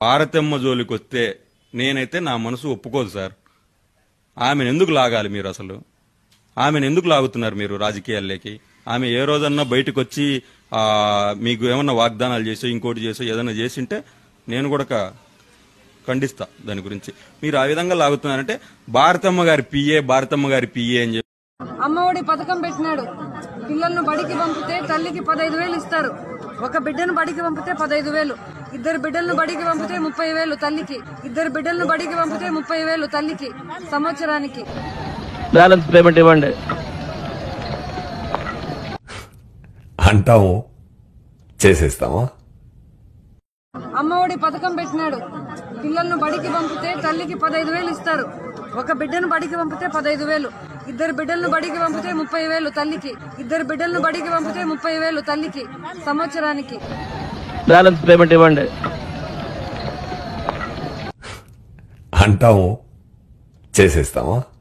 భారతమ్మ జోలికి వస్తే నేనైతే నా మనసు ఒప్పుకోదు సార్ ఆమెను ఎందుకు లాగాలి మీరు అసలు ఆమెను ఎందుకు లాగుతున్నారు మీరు రాజకీయాల్లోకి ఆమె ఏ రోజన్నా బయటకు వచ్చి ఆ, మీకు ఏమన్నా వాగ్దానాలు చేసో ఇంకోటి చేసో ఏదైనా చేసింటే నేను కూడా క- ఖండిస్తా దాని గురించి మీరు ఆ విధంగా లాగుతున్నారంటే భారతమ్మ గారి పిఏ భారతమ్మ గారి పిఏ అని చెప్పి అమ్మఒడి పథకం పెట్టినాడు పిల్లలను బడికి పంపితే తల్లికి పదహైదు వేలు ఇస్తారు ఒక బిడ్డను బడికి పంపితే పదహైదు వేలు ఇద్దరు బిడ్డలను బడికి పంపితే ముప్పై వేలు తల్లికి ఇద్దరు బిడ్డలను బడికి పంపితే ముప్పై వేలు తల్లికి సంవత్సరానికి బ్యాలెన్స్ పేమెంట్ ఇవ్వండి అంటాము చేసేస్తామా అమ్మఒడి పథకం పెట్టినాడు పిల్లలను బడికి పంపితే తల్లికి పదహైదు వేలు ఇస్తారు ఒక బిడ్డను బడికి పంపితే పదహైదు వేలు ఇద్దరు బిడ్డలను బడికి పంపితే ముప్పై వేలు తల్లికి ఇద్దరు బిడ్డలను బడికి పంపితే ముప్పై వేలు తల్లికి సంవత్సరానికి బ్యాలెన్స్ పేమెంట్ ఇవ్వండి అంటాము చేసేస్తామా